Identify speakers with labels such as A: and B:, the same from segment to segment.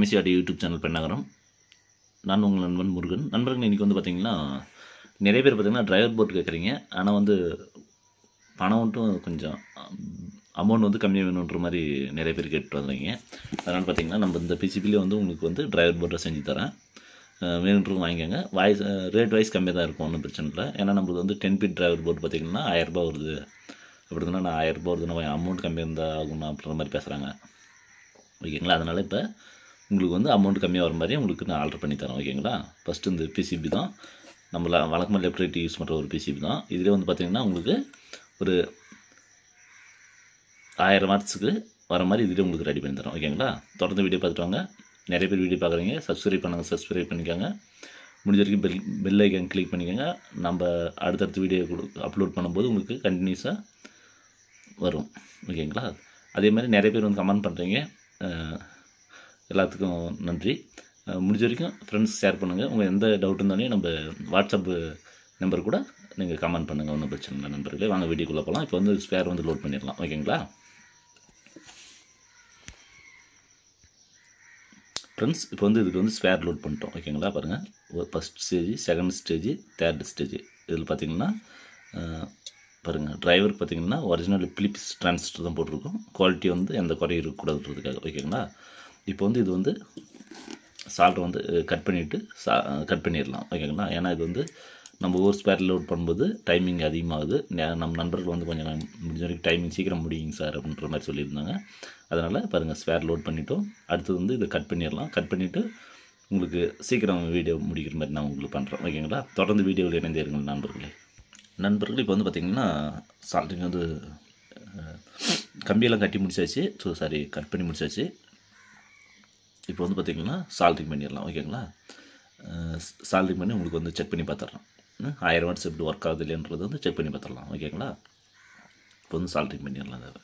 A: MSc ஆடி YouTube channel Pennagaram நான் உங்கள் நண்பன் முருகன் நண்பர்கள் இன்றைக்கி வந்து பார்த்தீங்கன்னா நிறைய பேர் பார்த்தீங்கன்னா டிரைவர் போர்ட் கேட்குறீங்க ஆனால் வந்து பணம் மட்டும் கொஞ்சம் அமௌண்ட் வந்து கம்மியாக வேணுன்ற மாதிரி நிறைய பேர் கேட்டு வந்துறீங்க அதனால் பார்த்தீங்கன்னா நம்ம இந்த பிசிபிலே வந்து உங்களுக்கு வந்து டிரைவர் போர்ட்டை செஞ்சு தரேன் அஹ் வேணுன்றவங்க வாங்கிக்கோங்க வாய்ஸ் ரேட் வைஸ் கம்மியாக தான் இருக்கும் ஒன்றும் பிரச்சனை இல்லை ஏன்னா நம்மளுக்கு வந்து டென் பீட் டிரைவர் போர்டு பார்த்தீங்கன்னா ஆயிரரூபா வருது அப்படி இருந்தால் நான் ஆயிரரூபா வருதுன்னா அமௌண்ட் கம்மியாக இருந்தால் ஆகும்னா அப்படின்ற மாதிரி பேசுகிறாங்க ஓகேங்களா அதனால் இப்போ உங்களுக்கு வந்து அமௌண்ட் கம்மியாக வர மாதிரி உங்களுக்கு நான் ஆர்டர் பண்ணி தரேன் ஓகேங்களா ஃபஸ்ட்டு இந்த பிசிபி தான் நம்மள வழக்கமாக லெஃப்ட் ரைட் யூஸ் பண்ணுற ஒரு பிசிபி தான் இதிலே வந்து பார்த்திங்கன்னா உங்களுக்கு ஒரு ஆயிரம் வாட்ஸுக்கு வர மாதிரி இதிலே உங்களுக்கு ரெடி பண்ணி தரோம் ஓகேங்களா தொடர்ந்து வீடியோ பார்த்துட்டு வாங்க நிறைய பேர் வீடியோ பார்க்குறீங்க சப்ஸ்கிரைப் பண்ணுங்கள் சப்ஸ்கிரைப் பண்ணிக்கோங்க முடிஞ்ச வரைக்கும் பெல் பெல் ஐக்கன் கிளிக் பண்ணிக்கோங்க நம்ம அடுத்தடுத்த வீடியோ கொடு அப்லோட் பண்ணும்போது உங்களுக்கு கண்டினியூஸாக வரும் ஓகேங்களா அதே மாதிரி நிறைய பேர் வந்து கமெண்ட் பண்ணுறீங்க எல்லாத்துக்கும் நன்றி அஹ் முடிஞ்ச வரைக்கும் ஃப்ரெண்ட்ஸ் ஷேர் பண்ணுங்கள் உங்கள் எந்த டவுட் இருந்தாலும் நம்ம வாட்ஸ்அப் நம்பர் கூட நீங்கள் கமெண்ட் பண்ணுங்கள் ஒன்றும் பிரச்சனை இல்லை நண்பர்களே வாங்க வீடியோக்குள்ளே போகலாம் இப்போ வந்து ஸ்பேர் வந்து லோட் பண்ணிடலாம் ஓகேங்களா ஃப்ரெண்ட்ஸ் இப்போ வந்து இதுக்கு வந்து ஸ்பேர் லோட் பண்ணிட்டோம் ஓகேங்களா பாருங்கள் first stage second stage third stage இதில் பார்த்தீங்கன்னா பாருங்கள் டிரைவர் பார்த்தீங்கன்னா ஒரிஜினல் பிலிப்ஸ் டிரான்சிஸ்டர் தான் போட்டிருக்கோம் குவாலிட்டி வந்து எந்த குறையும் இருக்கக்கூடாதுன்றதுக்காக ஓகேங்களா இப்போ வந்து இது வந்து சால்ட்டை வந்து கட் பண்ணிவிட்டு சா கட் பண்ணிடலாம் ஓகேங்களா ஏன்னா இது வந்து நம்ம ஒரு ஸ்பேர் லோட் பண்ணும்போது டைமிங் அதிகமாகுது நே- நம்ம நண்பர்கள் வந்து கொஞ்சம் முடிஞ்ச வரைக்கும் டைமிங் சீக்கிரம் முடியுங்க சார் அப்படின்ற மாதிரி சொல்லியிருந்தாங்க அதனால் பாருங்கள் ஸ்பேர் லோட் பண்ணிட்டோம் அடுத்தது வந்து இதை கட் பண்ணிடலாம் கட் பண்ணிவிட்டு உங்களுக்கு சீக்கிரம் வீடியோ முடிக்கிற மாதிரி நான் உங்களுக்கு பண்ணுறேன் ஓகேங்களா தொடர்ந்து வீடியோவில் இணைந்தே இருங்கள் நண்பர்களே நண்பர்கள் இப்போ வந்து பார்த்திங்கன்னா சால்ட்டிங் வந்து அஹ், கம்பியெல்லாம் கட்டி முடிச்சாச்சு ஸோ சாரி கட் பண்ணி முடிச்சாச்சு இப்போ வந்து பார்த்திங்கன்னா சால்ட்ரிங் பண்ணிடலாம் ஓகேங்களா சால்ட்ரிங் பண்ணி உங்களுக்கு வந்து செக் பண்ணி பார்த்துட்றோம் ம், ஆயிரம் வாட்ஸ் எப்படி ஒர்க் ஆகுது இல்லைன்றது வந்து செக் பண்ணி பார்த்துடலாம் ஓகேங்களா இப்போ வந்து சால்ட்ரிங் பண்ணிடலாம் அதை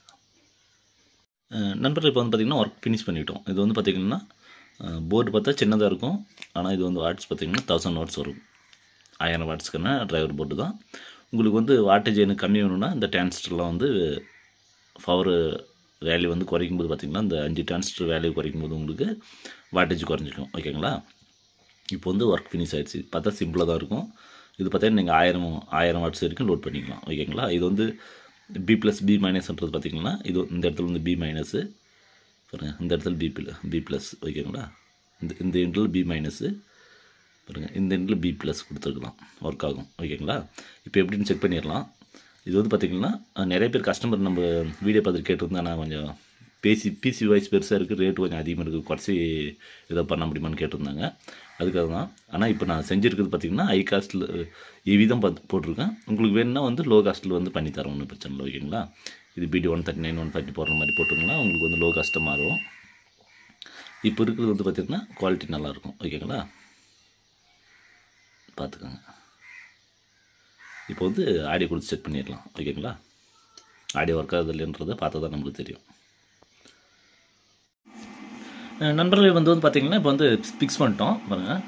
A: அஹ், நண்பர்கள் இப்போ வந்து பார்த்திங்கன்னா ஒர்க் ஃபினிஷ் பண்ணிட்டோம் இது வந்து பார்த்திங்கன்னா போர்டு பார்த்தா சின்னதாக இருக்கும் ஆனால் இது வந்து வாட்ஸ் பார்த்திங்கன்னா தௌசண்ட் வாட்ஸ் வரும் ஆயிரம் வாட்ஸ்க்கான டிரைவர் போர்டு தான் உங்களுக்கு வந்து வாட்டேஜ் எனக்கு கம்மி வேணும்னா இந்த டிரான்சிஸ்டர்லாம் வந்து பவர் வேல்யூ வந்து குறைக்கும் போது பார்த்திங்கன்னா இந்த அஞ்சு டிரான்சிஸ்டர் வேல்யூ குறைக்கும் போது உங்களுக்கு வாட்டேஜ் குறைஞ்சிக்கும் ஓகேங்களா இப்போ வந்து ஒர்க் ஃபினிஷ் ஆயிடுச்சு பார்த்தா சிம்பிளாக தான் இருக்கும் இது பார்த்தீங்கன்னா நீங்கள் ஆயிரம் ஆயிரம் வாட்ஸ் வரைக்கும் லோட் பண்ணிக்கலாம் ஓகேங்களா இது வந்து பி ப்ளஸ் பி மைனஸ்ன்றது பார்த்தீங்கன்னா இது இந்த இடத்துல வந்து பி மைனஸு பாருங்கள் இந்த இடத்துல பி பி ப்ளஸ் ஓகேங்களா இந்த இந்த இடத்துல பி மைனஸு பாருங்கள் இந்த எண்டில் பி ப்ளஸ் கொடுத்துருக்கலாம் ஒர்க் ஆகும் ஓகேங்களா இப்போ எப்படின்னு செக் பண்ணிடலாம் இது வந்து பார்த்திங்கன்னா நிறைய பேர் கஸ்டமர் நம்ம வீடியோ பார்த்துட்டு கேட்டிருந்தா நான் கொஞ்சம் பேசி பிசி வாய்ஸ் பெருசாக இருக்குது ரேட்டு கொஞ்சம் அதிகமாக இருக்குது குறைச்சி இதை பண்ண முடியுமான்னு கேட்டிருந்தாங்க அதுக்காக தான் ஆனால் இப்போ நான் செஞ்சுருக்கிறது பார்த்திங்கன்னா ஹை காஸ்ட்டில் இவி தான் பார்த்து போட்டிருக்கேன் உங்களுக்கு வேணும்னா வந்து லோ காஸ்ட்டில் வந்து பண்ணி தரோம் ஒன்றும் பிரச்சனை இல்லை ஓகேங்களா இது பிடி one thirty nine one forty போடுற மாதிரி போட்டிங்கன்னா உங்களுக்கு வந்து லோ காஸ்ட்டாக மாறும் இப்போ இருக்கிறது வந்து பார்த்திங்கன்னா குவாலிட்டி நல்லாயிருக்கும் ஓகேங்களா பார்த்துக்கோங்க இப்போ வந்து ஆடியோ கொடுத்து செக் பண்ணிடலாம் ஓகேங்களா ஆடியோ ஒர்க் ஆகுது இல்லைன்றதை பார்த்தா தான் நம்மளுக்கு தெரியும் அஹ் நண்பர்கள் வந்து வந்து பார்த்தீங்கன்னா இப்போ வந்து ஃபிக்ஸ் பண்ணிட்டோம் பாருங்கள்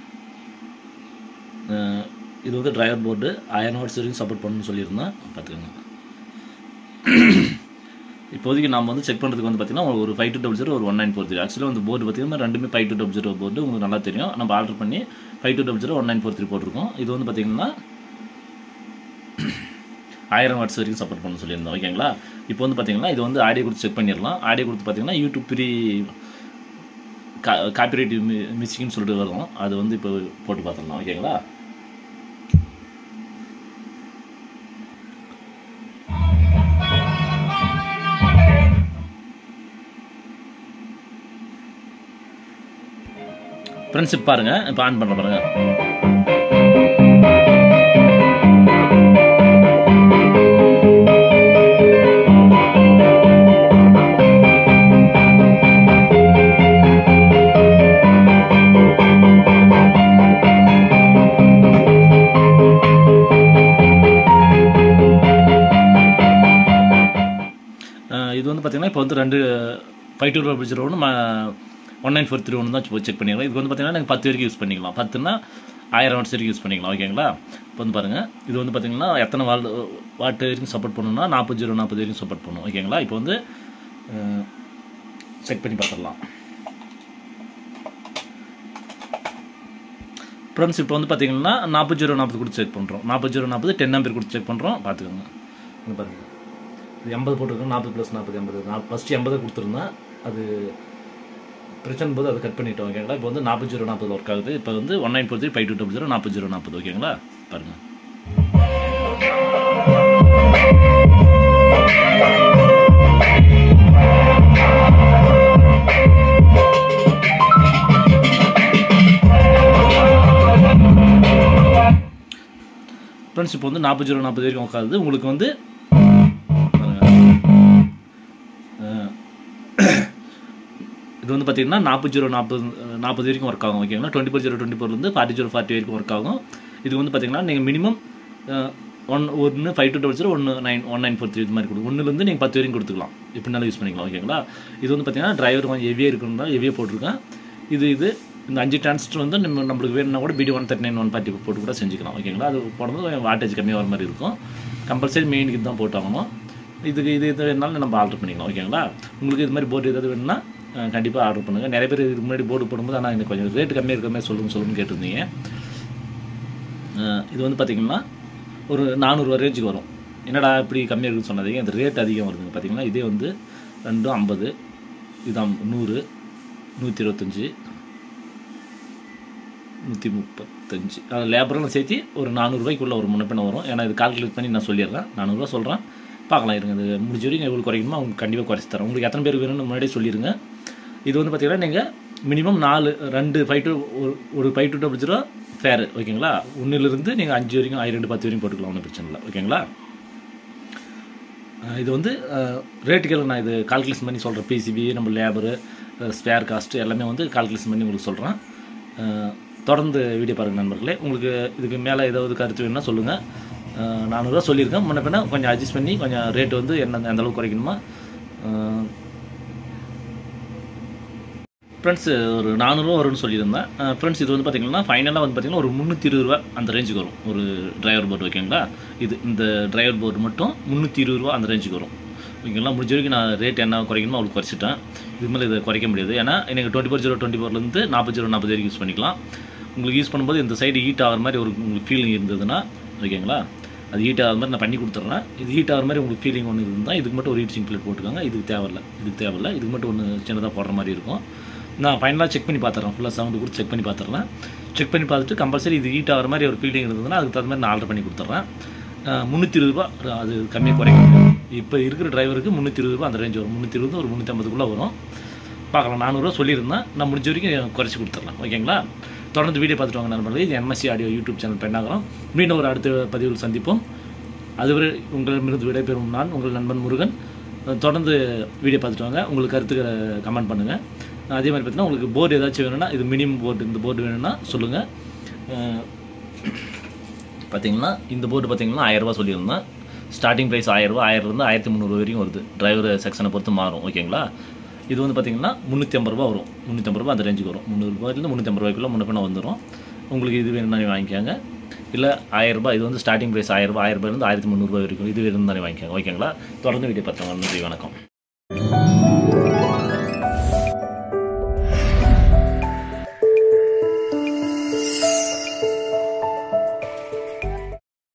A: அஹ் இது வந்து டிரைவர் போர்டு ஆயிரம் வாட்ஸ் வரைக்கும் சப்போர்ட் பண்ணணும்னு சொல்லியிருந்தோம் பார்த்துக்கோங்க இப்போதைக்கு நம்ம வந்து செக் பண்ணுறதுக்கு வந்து பார்த்தீங்கன்னா ஒரு ஃபைவ் டூ டபுள் ஜீரோ ஒரு ஒன் நைன் ஃபோர் த்ரீ ஆக்சுவலாக வந்து போர்டு பார்த்தீங்கன்னா ரெண்டுமே five two double zero board உங்களுக்கு நல்லா தெரியும் நம்ம ஆர்டர் பண்ணி five two double zero one nine four three போட்டிருக்கோம் இது வந்து பார்த்தீங்கன்னா ஆயிரம் வாட்ஸ் வரைக்கும் சப்போர்ட் பண்ண சொல்லியிருந்தோம் ஓகேங்களா இப்போ வந்து பார்த்தீங்கன்னா இது வந்து ஆடியோ கொடுத்து செக் பண்ணிடலாம் ஆடியோ கொடுத்து பார்த்தீங்கன்னா யூடியூப் ப்ரீ கா காப்பிரைட் மியூசிக்னு சொல்லிட்டு வரும் அது வந்து இப்போ போட்டு பார்த்துடலாம் ஓகேங்களா ஃப்ரெண்ட்ஷிப் பாருங்க இப்போ ஆன் பண்ணுற பாருங்க அஹ் இது வந்து பார்த்தீங்கன்னா இப்போ வந்து ரெண்டு ஃபைவ் டூ டபுள் ஜீரோ ஒன்று ஒன் நைன் ஃபோர் த்ரீ ஒன்று தான் செக் பண்ணிக்கலாம் இது வந்து பார்த்தீங்கன்னா நீங்கள் பத்து வரைக்கும் யூஸ் பண்ணிக்கலாம் பத்துனா ஆயிரம் வாட்ஸ் வரைக்கும் யூஸ் பண்ணிக்கலாம் ஓகேங்களா இப்போ வந்து பாருங்கள் இது வந்து பார்த்தீங்கன்னா எத்தனை வால் வாட் வரைக்கும் சப்போர்ட் பண்ணணும்னா நாற்பது ஜீரோ நாற்பது வரைக்கும் சப்போர்ட் பண்ணும் ஓகேங்களா இப்போ வந்து செக் பண்ணி பார்த்துடலாம் ஃப்ரெண்ட்ஸ் இப்போ வந்து பார்த்தீங்கன்னா நாற்பது ஜீரோ நாற்பது கொடுத்து செக் பண்ணுறோம் நாற்பது ஜீரோ நாற்பது டென் ஆம்பியர் கொடுத்து செக் பண்ணுறோம் பார்த்துக்கோங்க இங்கே பாருங்கள் இது எண்பது போட்டிருக்கோம் நாற்பது ப்ளஸ் நாற்பது எண்பது நான் ஃபஸ்ட்டு எண்பது கொடுத்துருந்தேன் அது பிரச்சனை போது அதை கட் பண்ணிட்டோம் ஓகேங்களா இப்போ வந்து நாற்பது ஜீரோ நாற்பது ஒர்க் ஆகுது இப்போ வந்து one nine four three five two double zero நாற்பது ஜீரோ நாற்பது ஓகேங்களா பாருங்கள் ஃப்ரெண்ட்ஸ் இப்போ வந்து நாற்பது ஜீரோ நாற்பது வரைக்கும் உட்காருது உங்களுக்கு வந்து பாருங்க. அஹ், இது வந்து பார்த்தீங்கன்னா நாற்பது ஜீரோ நாற்பது நாற்பது வரைக்கும் ஒர்க் ஆகும் ஓகேங்களா டுவெண்ட்டி ஃபோர் ஜீரோ டுவெண்ட்டி ஃபோர்லேருந்து ஃபார்ட்டி ஜீரோ ஃபார்ட்டி வரைக்கும் ஒர்க் ஆகும் இது வந்து பார்த்தீங்கன்னா நீங்கள் மினிமம் ஒன் ஒன்று ஃபைவ் டூ டபுள் ஜீரோ ஒன்று nine one nine four three இது மாதிரி கொடுக்கும் ஒன்றுலேருந்து நீங்கள் பத்து வரைக்கும் கொடுத்துக்கலாம் எப்படினாலும் யூஸ் பண்ணிக்கலாம் ஓகேங்களா இது வந்து பார்த்தீங்கன்னா டிரைவர் கொஞ்சம் ஹெவியாக இருக்கணும்னா ஹெவியாக போட்டிருக்கேன் இது இது இந்த அஞ்சு டிரான்சிஸ்டர் வந்து நம்ம நம்மளுக்கு வேணும்னா கூட பிடி one thirty nine one forty போட்டு கூட செஞ்சுக்கலாம் ஓகேங்களா அது போடும்போது கொஞ்சம் வாட்டேஜ் கம்மியாக வர மாதிரி இருக்கும் கம்பல்சரி மெயினுக்கு தான் போட்டாகணும் இதுக்கு இது இது வேணாலும் நம்ம ஆர்டர் பண்ணிக்கலாம் ஓகேங்களா உங்களுக்கு இது மாதிரி போர்டு ஏதாவது வேணும்னா கண்டிப்பாக ஆர்டர் பண்ணுங்கள் நிறைய பேர் இதுக்கு முன்னாடி போர்டு போடும்போது ஆனால் எனக்கு கொஞ்சம் ரேட்டு கம்மியாக இருக்கிற மாதிரி சொல்லுங்க சொல்லுன்னு கேட்டிருந்தீங்க அஹ் இது வந்து பார்த்திங்கன்னா ஒரு நானூறுரூவா ரேஞ்சுக்கு வரும் என்னடா இப்படி கம்மியாக இருக்குன்னு சொன்னதீங்க அந்த ரேட் அதிகம் வருதுங்க பார்த்தீங்கன்னா இதே வந்து ரெண்டும் ஐம்பது இதான் நூறு நூற்றி இருபத்தஞ்சி நூற்றி முப்பத்தஞ்சு அது லேபரெல்லாம் சேர்த்து ஒரு நானூறுரூவாய்க்குள்ளே ஒரு முன்னப்பின வரும் ஏன்னா இது கால்குலேட் பண்ணி நான் சொல்லிடுறேன் நானூறுரூவா சொல்கிறேன் பார்க்கலாம் இருங்க இது முடிஞ்ச வரைக்கும் எவ்வளோ குறைக்கணுமோ அவங்க கண்டிப்பாக குறைச்சி தரேன் உங்களுக்கு எத்தனை பேர் வேணும்னு முன்னாடியே சொல்லிடுங்க இது வந்து பார்த்தீங்கன்னா நீங்கள் மினிமம் நாலு ரெண்டு ஃபைவ் டூ ஒரு ஒரு five two double zero pair ஓகேங்களா ஒன்றுலேருந்து நீங்கள் அஞ்சு வரைக்கும் ஐ ரெண்டு பத்து வரைக்கும் போட்டுக்கலாம் ஒன்றும் பிரச்சனை இல்லை ஓகேங்களா அஹ் இது வந்து ரேட்டுகள் நான் இது கால்குலேஷன் பண்ணி சொல்கிறேன் பிசிபி நம்ம லேபரு ஸ்பேர் காஸ்ட்டு எல்லாமே வந்து கால்குலேஷன் பண்ணி உங்களுக்கு சொல்கிறேன் தொடர்ந்து வீடியோ பாருங்கள் நண்பர்களே உங்களுக்கு இதுக்கு மேலே ஏதாவது கருத்து வேணும்னா சொல்லுங்கள் நானூறுரூவா சொல்லியிருக்கேன் முன்ன பின்ன கொஞ்சம் அட்ஜஸ்ட் பண்ணி கொஞ்சம் ரேட் வந்து என்ன எந்த அளவுக்கு குறைக்கணுமா ஃப்ரெண்ட்ஸ் ஒரு நானூறுரூவா வரும்னு சொல்லியிருந்தேன் ஃப்ரெண்ட்ஸ் இது வந்து பார்த்தீங்கன்னா ஃபைனலாக வந்து பார்த்தீங்கன்னா ஒரு முந்நூற்றி இருபது ரூபா அந்த ரேஞ்சுக்கு வரும் ஒரு டிரைவர் போர்டு ஓகேங்களா இது இந்த டிரைவர் போர்டு மட்டும் முந்நூற்றி இருபது ரூபா அந்த ரேஞ்சுக்கு வரும் ஓகேங்களா முடிஞ்ச வரைக்கும் நான் ரேட் என்ன குறைக்கணுமோ அவளுக்கு குறைச்சிட்டேன் இது மேலே இதை குறைக்க முடியாது ஏன்னா எனக்கு டுவெண்ட்டி ஃபோர் ஜீரோ டுவெண்ட்டி ஃபோர்லேருந்து நாற்பது ஜீரோ நாற்பது வரைக்கும் யூஸ் பண்ணிக்கலாம் உங்களுக்கு யூஸ் பண்ணும்போது இந்த சைடு ஹீட் ஆகிற மாதிரி ஒரு உங்களுக்கு ஃபீலிங் இருந்ததுன்னா ஓகேங்களா அது ஹீட் ஆகிற மாதிரி நான் பண்ணி கொடுத்துட்றேன் இது ஹீட் ஆகிற மாதிரி உங்களுக்கு ஃபீலிங் ஒன்று இருந்தால் இதுக்கு மட்டும் ஒரு ஹீட்டிங் பிளேட் போட்டுக்கோங்க இதுக்கு தேவையில்ல இதுக்கு தேவையில்ல இதுக்கு மட்டும் ஒன்று சின்னதாக போடுற மாதிரி இருக்கும் நான் ஃபைனலாக செக் பண்ணி பார்த்துறேன் ஃபுல்லாக சவுண்டு கொடுத்து செக் பண்ணி பார்த்துறேன் செக் பண்ணி பார்த்துட்டு கம்பல்சரி இது ஹீட் ஆகிற மாதிரி ஒரு ஃபீலிங் இருந்ததுன்னா அதுக்கு தகுந்த மாதிரி நான் ஆர்டர் பண்ணி கொடுத்துட்றேன் முந்நூற்றி இருபது ரூபா அது கம்மியாக குறைக்க முடியும் இப்போ இருக்கிற டிரைவருக்கு முந்நூற்றி இருபது ரூபா அந்த ரேஞ்ச் வரும் முந்நூற்றி இருபது ஒரு முந்நூற்றி ஐம்பதுக்குள்ளே வரும் பார்க்கலாம் நானூறுரூவா சொல்லியிருந்தேன் நான் முடிஞ்ச வரைக்கும் குறைச்சி கொடுத்துட்றேன் ஓகேங்களா தொடர்ந்து வீடியோ பார்த்துட்டு வாங்க நண்பர்களே இது எம்எஸ்சி ஆடியோ யூடியூப் சேனல் பெண்ணாகிறோம் மீண்டும் ஒரு அடுத்த பதிவில் சந்திப்போம் அதுவரை உங்களிடமிருந்து விடைபெறும் நான் உங்கள் நண்பன் முருகன் தொடர்ந்து வீடியோ பார்த்துட்டு வாங்க உங்களுக்கு கருத்துக்களை கமெண்ட் பண்ணுங்கள் அதே மாதிரி பார்த்தீங்கன்னா உங்களுக்கு போர்டு ஏதாச்சும் வேணும்னா இது மினிமம் போர்டு இந்த போர்டு வேணும்னா சொல்லுங்கள் பார்த்தீங்கன்னா இந்த போர்டு பார்த்தீங்கன்னா ஆயிரரூபா சொல்லியிருந்தேன் ஸ்டார்டிங் ப்ரைஸ் ஆயிரரூபா ஆயிரம்லேருந்து ஆயிரத்தி முந்நூறு வரைக்கும் வருது டிரைவர் செக்ஷனை பொறுத்து மாறும் ஓகேங்களா இது வந்து பார்த்தீங்கன்னா முந்நூற்றி ஐம்பது ரூபா வரும் முந்நூற்றி ஐம்பது ரூபா அந்த ரேஞ்சுக்கு வரும் முந்நூறுபாயிலேருந்து முந்நூற்றி ஐம்பது ரூபாய்க்குள்ள முன்ன பின்ன வந்துடும் உங்களுக்கு இது வேணும்னா வாங்கிக்கோங்க இல்லை ஆயிரரூபா இது வந்து ஸ்டார்டிங் ப்ரைஸ் ஆயிரரூபா ஆயிரரூபாயிலேருந்து ஆயிரத்தி முந்நூறுபா வரைக்கும் இது வேணும் தானே வாங்கிக்கோங்க ஓகேங்களா தொடர்ந்து வீடியோ பார்த்தவங்க நன்றி வணக்கம்